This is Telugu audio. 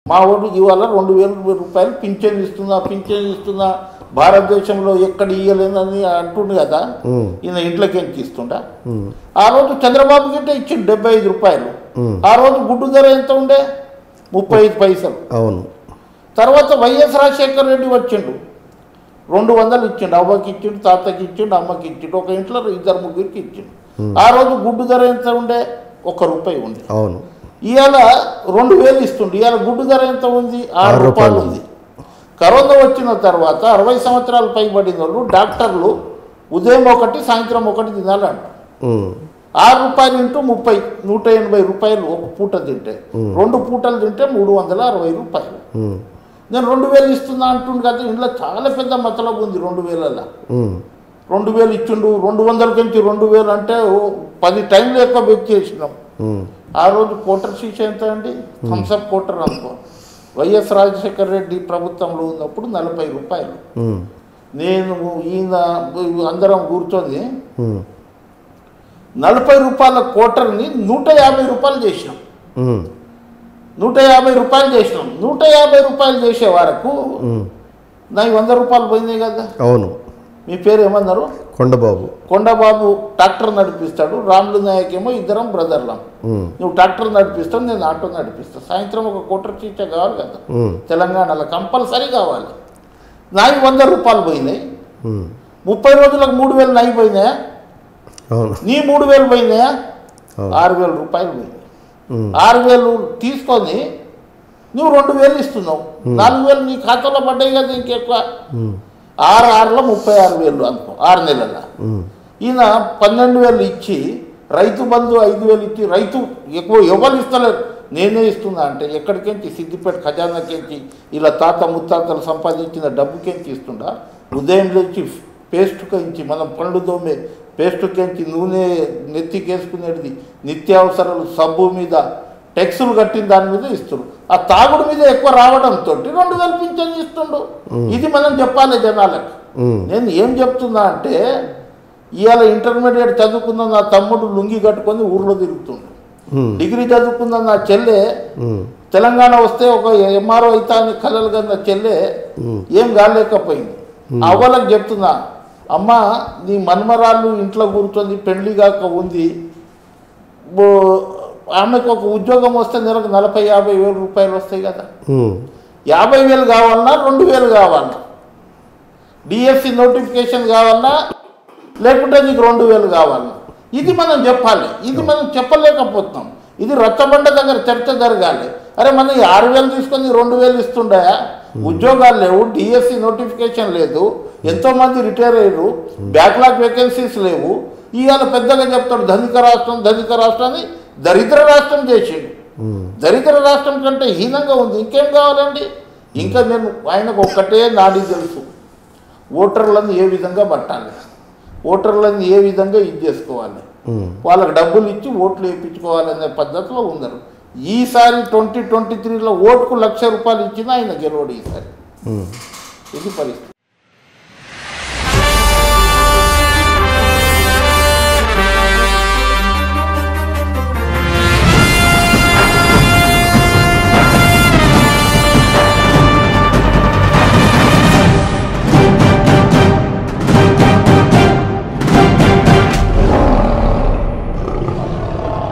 మా ఊరు ఇవాళ రెండు వేల రూపాయలు పింఛన్ ఇస్తున్నా పింఛన్ ఇస్తున్నా భారతదేశంలో ఎక్కడ ఇయ్యలేదని అంటుండు కదా ఉమ్, ఈయన ఇంట్లోకి ఎంత ఇస్తుండా ఉమ్, ఆ రోజు చంద్రబాబు గిట్ట ఇచ్చిండు డెబ్బై ఐదు రూపాయలు ఉమ్. ఆ రోజు గుడ్డు ధర ఎంత ఉండే ముప్పై ఐదు పైసలు అవును తర్వాత వైఎస్ రాజశేఖర రెడ్డి వచ్చిండు రెండు వందలు ఇచ్చిండు అవ్వకి ఇచ్చిండు తాతకి ఇచ్చిండు అమ్మకి ఇచ్చిండు ఒక ఇంట్లో ఇద్దరు ముగ్గురికి ఇచ్చిండు ఆ రోజు గుడ్డు ధర ఎంత ఉండే ఒక రూపాయి ఉంది అవును ఇవాళ రెండు వేలు ఇస్తుండు ఇవాళ గుడ్డు ధర ఎంత ఉంది ఆరు ఆరు రూపాయలు రూపాయలు ఉంది కరోనా వచ్చిన తర్వాత అరవై సంవత్సరాలు పైబడిన వాళ్ళు డాక్టర్లు ఉదయం ఒకటి సాయంత్రం ఒకటి తినాలంట ఉమ్, ఆరు రూపాయలు ఇంటూ ముప్పై నూట ఎనభై రూపాయలు ఒక పూట తింటే రెండు పూటలు తింటే మూడు వందల అరవై రూపాయలు ఉమ్, నేను రెండు వేలు ఇస్తున్నా అంటుండు కదా ఇంట్లో చాలా పెద్ద మతలబు ఉంది రెండు వేలలో ఉమ్, రెండు వేలు ఇచ్చిండు రెండు వందల నుంచి రెండు వేలు అంటే ఓ పది టైంలు ఎక్కువ బెక్ చేసినాం ఉమ్, ఆ రోజు కోటర్ శిక్ష ఎంత అండి థమ్సప్ కోటర్ అనుకో వైఎస్ రాజశేఖర రెడ్డి ప్రభుత్వంలో ఉన్నప్పుడు నలభై రూపాయలు ఉమ్, నేను ఈయన అందరం కూర్చొని ఉమ్, నలభై రూపాయల కోటర్ని నూట యాభై రూపాయలు చేసినాం ఉమ్, నూట యాభై రూపాయలు చేసినాం నూట యాభై రూపాయలు చేసే వరకు ఉమ్. నాకు వంద రూపాయలు పోయినాయి కదా అవును మీ పేరు ఏమన్నారు కొండబాబు కొండబాబు ట్రాక్టర్ నడిపిస్తాడు రాములు నాయక్ ఏమో ఇద్దరం బ్రదర్లం ఉమ్, నువ్వు ట్రాక్టర్ నడిపిస్తావు నేను ఆటో నడిపిస్తాను సాయంత్రం ఒక కోటర్ చీచ కావాలి కదా ఉమ్, తెలంగాణలో కంపల్సరీ కావాలి నాయి వంద రూపాయలు పోయినాయి ఉమ్, ముప్పై రోజులకు మూడు వేలు నాయి పోయినాయా అవును నీ మూడు వేలు పోయినాయా అవును. ఆరు వేల రూపాయలు పోయినాయి ఉమ్, ఆరు వేలు తీసుకొని నువ్వు రెండు వేలు ఇస్తున్నావు నాలుగు వేలు నీ ఖాతాలో పడ్డాయి కదా ఇంకెక్కువ ఉమ్, ఆరు ఆరులో ముప్పై ఆరు వేలు అనుకో ఆరు నెలల ఉమ్, ఈయన పన్నెండు వేలు ఇచ్చి రైతు బంధు ఐదు వేలు ఇచ్చి రైతు ఎక్కువ ఎవరు ఇస్తలేరు నేనే ఇస్తున్నా అంటే ఎక్కడికెంచి సిద్దిపేట ఖజానాకెంచి ఇలా తాత ముత్తాతలు సంపాదించిన డబ్బుకెంచి ఇస్తుండా ఉదయం లేచి పేస్టుకెంచి మనం పండ్లు దోమే పేస్టుకెంచి నూనె నెత్తికేసుకునేది నిత్యావసరాలు సబ్బు మీద టెక్సులు కట్టిన దాని మీద ఇస్తుండు ఆ తాగుడు మీద ఎక్కువ రావడంతో రెండు వేలు పింఛన్ ఇస్తుండు ఇది మనం చెప్పాలి జనాలకు ఉమ్, నేను ఏం చెప్తున్నా అంటే ఇవాళ ఇంటర్మీడియట్ చదువుకున్న నా తమ్ముడు లుంగి కట్టుకొని ఊర్లో తిరుగుతుండు ఉమ్, డిగ్రీ చదువుకున్న నా చెల్లె ఉమ్, తెలంగాణ వస్తే ఒక ఎంఆర్ఓ అవుతా అని కలలు కన్న చెల్లె ఉమ్, ఏం కాలేకపోయింది అవ్వలకు చెప్తున్నా అమ్మ నీ మన్మరాళ్ళు ఇంట్లో కూర్చొని పెళ్లి కాక ఉంది బో- ఆమెకు ఒక ఉద్యోగం వస్తే నెలకు నలభై యాభై వేలు రూపాయలు వస్తాయి కదా ఉమ్, యాభై వేలు కావాలన్నా రెండు వేలు కావాలన్నా డిఎస్సి నోటిఫికేషన్ కావాలన్నా లేకుంటే నీకు రెండు వేలు కావాలన్నా ఇది మనం చెప్పాలి ఇది మనం చెప్పలేకపోతున్నాం ఇది రచ్చబండ దగ్గర చర్చ జరగాలి అరే మనం ఈ ఆరు వేలు తీసుకొని రెండు వేలు ఇస్తుండే ఉద్యోగాలు లేవు డిఎస్సి నోటిఫికేషన్ లేదు ఎంతోమంది రిటైర్ అయ్యారు బ్యాక్లాగ్ వేకెన్సీస్ లేవు ఇవాళ పెద్దగా చెప్తాడు ధనిక రాష్ట్రం ధనిక రాష్ట్రాన్ని దరిద్ర రాష్ట్రం చేసిండు ఉమ్, దరిద్ర రాష్ట్రం కంటే హీనంగా ఉంది ఇంకేం కావాలండి ఇంకా నేను ఆయనకు ఒక్కటే నాడి తెలుసు ఓటర్లను ఏ విధంగా పట్టాలి ఓటర్లను ఏ విధంగా ఇది చేసుకోవాలి ఉమ్, వాళ్ళకి డబ్బులు ఇచ్చి ఓట్లు వేయించుకోవాలనే పద్ధతిలో ఉన్నారు ఈసారి ట్వంటీ ట్వంటీ త్రీలో ఓటుకు లక్ష రూపాయలు ఇచ్చినా ఆయన గెలవడు ఈసారి ఉమ్. ఇది పరిస్థితి